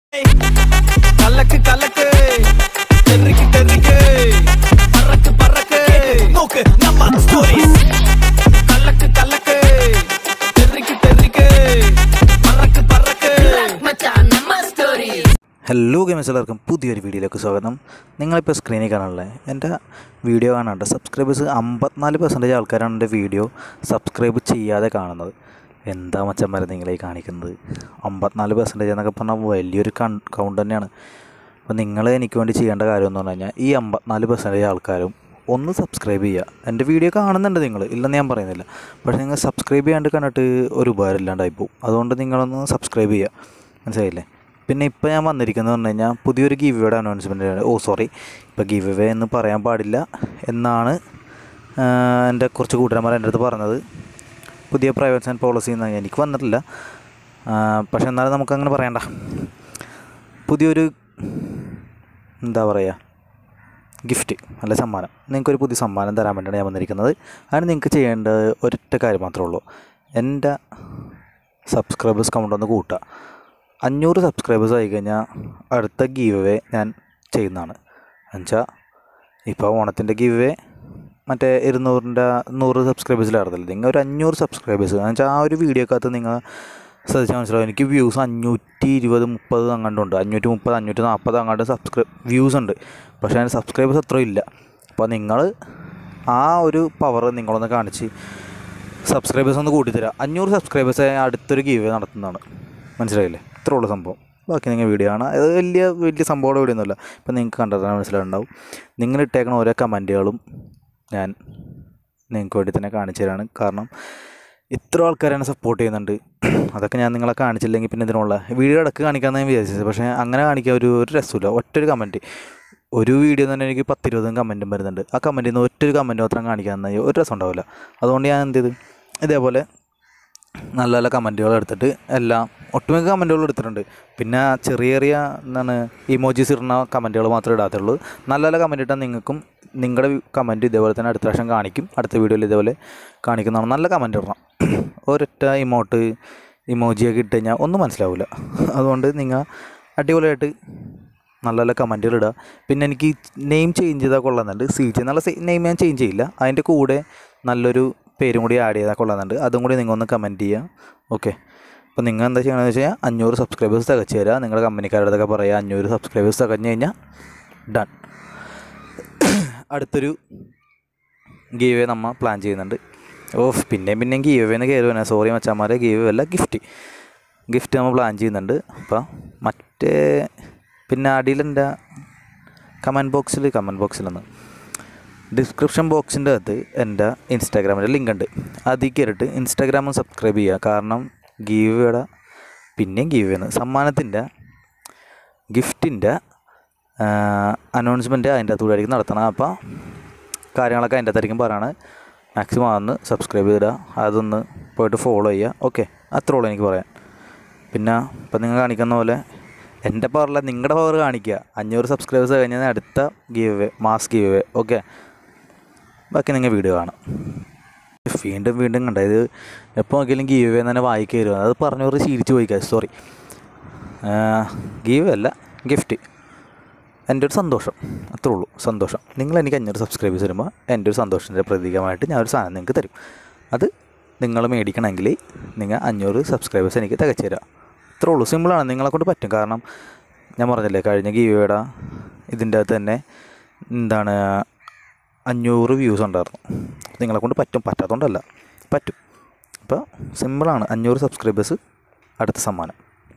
കലക്ക് കലക്ക് തെറിക്ക് തെറിക്ക് പറക്ക് പറക്ക് നോക്ക് നമ്മ സ്റ്റോറീസ് കലക്ക് കലക്ക് തെറിക്ക് തെറിക്ക് പറക്ക് പറക്ക് മച്ചാൻ നമ്മ സ്റ്റോറീസ് ഹലോ ഗെയിംസ് എല്ലാവർക്കും പുതിയൊരു വീഡിയോയിലേക്ക് സ്വാഗതം നിങ്ങളിപ്പോൾ സ്ക്രീനിൽ കാണാനുള്ളത് എൻ്റെ വീഡിയോ കാണാണ്ട് സബ്സ്ക്രൈബേഴ്സ് അമ്പത്തിനാല് പെർസെൻറ്റേജ് ആൾക്കാരാണ് എൻ്റെ വീഡിയോ സബ്സ്ക്രൈബ് ചെയ്യാതെ കാണുന്നത് എന്താ മച്ചന്മാരെ നിങ്ങളെ ഈ കാണിക്കുന്നത് അമ്പത്തിനാല് പെർസെൻറ്റേജ് എന്നൊക്കെ പറഞ്ഞാൽ വലിയൊരു കൗണ്ട് തന്നെയാണ് അപ്പോൾ നിങ്ങൾ എനിക്ക് വേണ്ടി ചെയ്യേണ്ട കാര്യം എന്ന് പറഞ്ഞു കഴിഞ്ഞാൽ ഈ അമ്പത്തിനാല് പെർസെൻറ്റേജ് ആൾക്കാരും ഒന്ന് സബ്സ്ക്രൈബ് ചെയ്യുക എൻ്റെ വീഡിയോ കാണുന്നുണ്ട് നിങ്ങൾ ഇല്ലെന്ന് ഞാൻ പറയുന്നില്ല പക്ഷേ നിങ്ങൾ സബ്സ്ക്രൈബ് ചെയ്യാണ്ട് കണ്ടിട്ട് ഒരു ഉപകാരം ഇല്ലാണ്ടായി പോകും അതുകൊണ്ട് നിങ്ങളൊന്ന് സബ്സ്ക്രൈബ് ചെയ്യുക മനസ്സിലായില്ലേ പിന്നെ ഇപ്പോൾ ഞാൻ വന്നിരിക്കുന്നത് പറഞ്ഞു കഴിഞ്ഞാൽ പുതിയൊരു ഗീവ് വേയുടെ അനൗൺസ്മെൻറ്റ് ഓ സോറി ഇപ്പോൾ ഗീവ് വേ എന്ന് പറയാൻ പാടില്ല എന്നാണ് ആഹ്, എൻ്റെ കുറച്ച് കൂട്ടുകാരന്മാർ എൻ്റെ അടുത്ത് പറഞ്ഞത് പുതിയ പ്രൈവറ്റ് ആൻഡ് പോളിസി എന്ന് എനിക്ക് വന്നിട്ടില്ല ആഹ്, പക്ഷെ എന്നാലും നമുക്കങ്ങനെ പറയണ്ട പുതിയൊരു എന്താ പറയുക ഗിഫ്റ്റ് അല്ല സമ്മാനം നിങ്ങൾക്കൊരു പുതിയ സമ്മാനം തരാൻ വേണ്ടിയാണ് ഞാൻ വന്നിരിക്കുന്നത് അതിന് നിങ്ങൾക്ക് ചെയ്യേണ്ടത് ഒരൊറ്റ കാര്യം മാത്രമേ ഉള്ളൂ എൻ്റെ സബ്സ്ക്രൈബേഴ്സ് കൗണ്ട് ഒന്ന് കൂട്ടുക അഞ്ഞൂറ് സബ്സ്ക്രൈബേഴ്സ് ആയി കഴിഞ്ഞാൽ അടുത്ത ഗീവ് വേ ഞാൻ ചെയ്യുന്നതാണ് എന്നുവെച്ചാൽ ഇപ്പോൾ ഓണത്തിൻ്റെ ഗീവ് വേ മറ്റേ ഇരുന്നൂറിൻ്റെ നൂറ് സബ്സ്ക്രൈബേഴ്സിലായിരുന്നല്ലോ നിങ്ങൾ ഒരു അഞ്ഞൂറ് സബ്സ്ക്രൈബേഴ്സ് എന്ന് വെച്ചാൽ ആ ഒരു വീഡിയോക്കകത്ത് നിങ്ങൾ ശ്രദ്ധിച്ചാൽ മനസ്സിലാവും എനിക്ക് വ്യൂസ് അഞ്ഞൂറ്റി ഇരുപത് മുപ്പത് അങ്ങാണ്ടുണ്ട് അഞ്ഞൂറ്റി മുപ്പത് അഞ്ഞൂറ്റി നാൽപ്പത് അങ്ങാണ്ട് സബ്സ്ക്രൈ വ്യൂസ് ഉണ്ട് പക്ഷേ അതിന് സബ്സ്ക്രൈബേഴ്സ് അത്ര ഇല്ല അപ്പോൾ നിങ്ങൾ ആ ഒരു പവർ നിങ്ങളൊന്ന് കാണിച്ച് സബ്സ്ക്രൈബേഴ്സ് ഒന്ന് കൂട്ടിത്തരാം അഞ്ഞൂറ് സബ്സ്ക്രൈബേഴ്സ് അടുത്തൊരു ഗീവ് നടത്തുന്നതാണ് മനസ്സിലായില്ലേ ഇത്രേ ഉള്ള സംഭവം ബാക്കി നിങ്ങൾ വീഡിയോ ആണ് അത് വലിയ വലിയ സംഭവമുള്ള വീഡിയോ ഒന്നുമല്ല ഇപ്പം നിങ്ങൾക്ക് കണ്ടാൽ മനസ്സിലായിട്ടുണ്ടാവും നിങ്ങൾ ഇട്ടേക്കണ ഓരോ കമൻറ്റുകളും ഞാൻ നിങ്ങൾക്ക് വേണ്ടി തന്നെ കാണിച്ചു തരാണ് കാരണം ഇത്ര ആൾക്കാരാണ് സപ്പോർട്ട് ചെയ്യുന്നുണ്ട് അതൊക്കെ ഞാൻ നിങ്ങളെ കാണിച്ചില്ലെങ്കിൽ പിന്നെ ഇതിനുള്ള വീഡിയോ ഇടക്ക് കാണിക്കാമെന്ന് ഞാൻ വിചാരിച്ചത് പക്ഷേ അങ്ങനെ കാണിക്കാൻ ഒരു ഒരു രസമില്ല ഒറ്റൊരു കമൻറ്റ് ഒരു വീഡിയോ തന്നെ എനിക്ക് പത്തിരുപതും കമൻറ്റും വരുന്നുണ്ട് ആ കമൻറ്റിൽ നിന്ന് ഒറ്റൊരു കമൻറ്റ് മാത്രം കാണിക്കാൻ ഒരു രസം ഉണ്ടാവില്ല അതുകൊണ്ട് ഞാൻ എന്ത് ചെയ്തു ഇതേപോലെ നല്ല നല്ല കമൻറ്റുകൾ എടുത്തിട്ട് എല്ലാം ഒട്ടുമിക്ക കമൻറ്റുകൾ എടുത്തിട്ടുണ്ട് പിന്നെ ചെറിയ ചെറിയ എന്താണ് ഇമോജീസ് ഇടുന്ന കമൻറ്റുകൾ മാത്രമേ ഇടാത്തുള്ളൂ നല്ല നല്ല കമൻറ്റ് ഇട്ടാൽ നിങ്ങൾക്കും നിങ്ങളുടെ കമൻറ്റ് ഇതേപോലെ തന്നെ അടുത്ത പ്രാവശ്യം കാണിക്കും അടുത്ത വീഡിയോയിൽ ഇതേപോലെ കാണിക്കുന്നതാണ് നല്ല കമൻറ്റ് ഇടണം ഒരൊറ്റ ഇമോട്ട് ഇമോജിയൊക്കെ ഇട്ട് കഴിഞ്ഞാൽ ഒന്നും മനസ്സിലാവില്ല അതുകൊണ്ട് നിങ്ങൾ അടിപൊളിയായിട്ട് നല്ല നല്ല കമൻറ്റുകൾ ഇടുക പിന്നെ എനിക്ക് നെയിം ചേഞ്ച് ചെയ്താൽ കൊള്ളുന്നുണ്ട് സി ജി എന്നുള്ള നെയിം ഞാൻ ചേഞ്ച് ചെയ്യില്ല അതിൻ്റെ കൂടെ നല്ലൊരു പേരും കൂടി ആഡ് ചെയ്താൽ കൊള്ളുന്നുണ്ട് അതും കൂടി നിങ്ങൾ ഒന്ന് കമൻറ്റ് ചെയ്യുക ഓക്കെ അപ്പോൾ നിങ്ങൾ എന്താ ചെയ്യണമെന്ന് വെച്ച് കഴിഞ്ഞാൽ അഞ്ഞൂറ് സബ്സ്ക്രൈബേഴ്സ് തികച്ച് തരിക നിങ്ങളുടെ കമ്പനിക്കാരുടെ അടുത്തൊക്കെ പറയുക അഞ്ഞൂറ് സബ്സ്ക്രൈബേഴ്സ് തികഞ്ഞ് കഴിഞ്ഞാൽ ഡൺ അടുത്തൊരു ഗീവേ നമ്മൾ പ്ലാൻ ചെയ്യുന്നുണ്ട് ഓ പിന്നെയും പിന്നെയും ഗീവേന്ന് കയറുവാണ് സോറി മച്ചാന്മാരെ ഗീവ് അല്ല ഗിഫ്റ്റ് ഗിഫ്റ്റ് നമ്മൾ പ്ലാൻ ചെയ്യുന്നുണ്ട് അപ്പോൾ മറ്റേ പിന്നെ അടിയിലെൻ്റെ കമൻറ്റ് ബോക്സിൽ കമൻറ്റ് ബോക്സിലൊന്ന് ഡിസ്ക്രിപ്ഷൻ ബോക്സിൻ്റെ അകത്ത് എൻ്റെ ഇൻസ്റ്റാഗ്രാമിൻ്റെ ലിങ്ക് ഉണ്ട് അതിൽ കയറിയിട്ട് ഇൻസ്റ്റാഗ്രാമും സബ്സ്ക്രൈബ് ചെയ്യുക കാരണം ഗീവയുടെ പിന്നെയും ഗീവ് ചെയ്യുന്നത് സമ്മാനത്തിൻ്റെ ഗിഫ്റ്റിൻ്റെ അനൗൺസ്മെൻറ്റ് അതിൻ്റെ അകത്തൂടായിരിക്കും നടത്തണം അപ്പോൾ കാര്യങ്ങളൊക്കെ അതിൻ്റെ അകത്തായിരിക്കും പറയണത് മാക്സിമം അതൊന്ന് സബ്സ്ക്രൈബ് ചെയ്തിടുക അതൊന്ന് പോയിട്ട് ഫോളോ ചെയ്യുക ഓക്കെ അത്രേ ഉള്ളൂ എനിക്ക് പറയാൻ പിന്നെ ഇപ്പം നിങ്ങൾ കാണിക്കുന്ന പോലെ എൻ്റെ പവറില്ല നിങ്ങളുടെ പവർ കാണിക്കുക അഞ്ഞൂറ് സബ്സ്ക്രൈബേഴ്സ് കഴിഞ്ഞാൽ അടുത്ത giveaway mass giveaway okay ബാക്കി നിങ്ങൾ വീഡിയോ കാണാം വീണ്ടും വീണ്ടും കണ്ട ഇത് എപ്പോൾ നോക്കിയാലും ഗീവ് വേ തന്നെ വായിക്ക് വരും അത് പറഞ്ഞവർ ശീലിച്ച് പോയിക്കാം സോറി ഗീവ് അല്ല ഗിഫ്റ്റ് എൻ്റെ ഒരു സന്തോഷം അത്രേ ഉള്ളൂ സന്തോഷം നിങ്ങൾ എനിക്ക് അഞ്ഞൂറ് സബ്സ്ക്രൈബേഴ്സ് വരുമ്പോൾ എൻ്റെ ഒരു സന്തോഷത്തിൻ്റെ പ്രതീകമായിട്ട് ഞാൻ ഒരു സാധനം നിങ്ങൾക്ക് തരും അത് നിങ്ങൾ മേടിക്കണമെങ്കിൽ നിങ്ങൾ അഞ്ഞൂറ് സബ്സ്ക്രൈബേഴ്സ് എനിക്ക് തികച്ചു തരിക ഇത്രേ ഉള്ളൂ സിമ്പിളാണ് നിങ്ങളെ കൊണ്ട് പറ്റും കാരണം ഞാൻ പറഞ്ഞില്ലേ കഴിഞ്ഞ ഗീവയുടെ ഇതിൻ്റെ അകത്ത് തന്നെ എന്താണ് അഞ്ഞൂറ് വ്യൂസ് ഉണ്ടായിരുന്നു നിങ്ങളെ കൊണ്ട് പറ്റും പറ്റാത്തതുകൊണ്ടല്ല പറ്റും അപ്പോൾ സിമ്പിളാണ് അഞ്ഞൂറ് സബ്സ്ക്രൈബേഴ്സ് അടുത്ത സമ്മാനം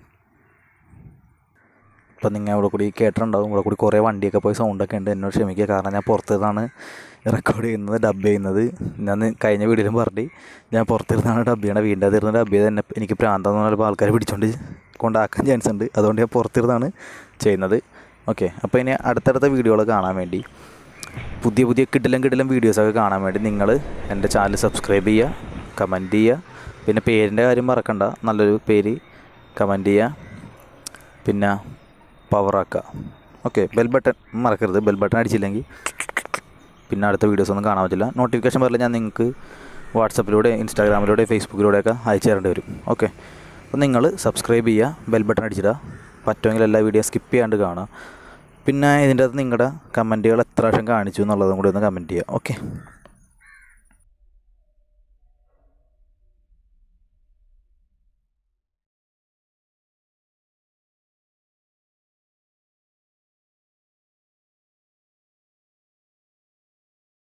ഇപ്പം നിങ്ങൾ ഇവിടെ കൂടി കേട്ടിട്ടുണ്ടാവും ഇവിടെ കൂടി കുറേ വണ്ടിയൊക്കെ പോയി സൗണ്ടൊക്കെ ഉണ്ട് എന്നോട് ക്ഷമിക്കുക കാരണം ഞാൻ പുറത്തുനിന്നാണ് റെക്കോർഡ് ചെയ്യുന്നത് ഡബ് ചെയ്യുന്നത് ഞാൻ കഴിഞ്ഞ വീഡിയോയിലും പറഞ്ഞു ഞാൻ പുറത്തിരുന്നാണ് ഡബ് ചെയ്യണത് വീണ്ടും അതിരുന്ന് ഡബ് ചെയ്ത് എന്നെ എനിക്ക് പ്രാന്തെന്ന് പറഞ്ഞപ്പോൾ ആൾക്കാർ പിടിച്ചോണ്ട് കൊണ്ടാക്കാൻ ചാൻസ് ഉണ്ട് അതുകൊണ്ട് ഞാൻ പുറത്തിരുന്നാണ് ചെയ്യുന്നത് ഓക്കെ അപ്പോൾ ഇനി അടുത്തടുത്ത വീഡിയോകൾ കാണാൻ വേണ്ടി പുതിയ പുതിയ കിടിലം കിടിലം വീഡിയോസൊക്കെ കാണാൻ വേണ്ടി നിങ്ങൾ എൻ്റെ ചാനൽ സബ്സ്ക്രൈബ് ചെയ്യുക കമൻറ്റ് ചെയ്യുക പിന്നെ പേരിൻ്റെ കാര്യം മറക്കണ്ട നല്ലൊരു പേര് കമൻറ്റ് ചെയ്യുക പിന്നെ പവറാക്കുക ഓക്കെ ബെൽ ബട്ടൺ മറക്കരുത് ബെൽ ബട്ടൺ അടിച്ചില്ലെങ്കിൽ പിന്നെ അടുത്ത വീഡിയോസ് ഒന്നും കാണാൻ പറ്റില്ല നോട്ടിഫിക്കേഷൻ വരില്ല ഞാൻ നിങ്ങൾക്ക് വാട്സപ്പിലൂടെ ഇൻസ്റ്റാഗ്രാമിലൂടെ ഫേസ്ബുക്കിലൂടെയൊക്കെ അയച്ചു തരേണ്ടി വരും ഓക്കെ അപ്പോൾ നിങ്ങൾ സബ്സ്ക്രൈബ് ചെയ്യുക ബെൽ ബട്ടൺ അടിച്ചിടുക പറ്റുമെങ്കിൽ എല്ലാ വീഡിയോ സ്കിപ്പ് ചെയ്യാണ്ട് കാണാം പിന്നെ ഇതിൻ്റെ അകത്ത് നിങ്ങളുടെ കമൻറ്റുകൾ എത്ര പ്രാവശ്യം കാണിച്ചു എന്നുള്ളതും കൂടി ഒന്ന് കമൻറ്റ് ചെയ്യുക ഓക്കെ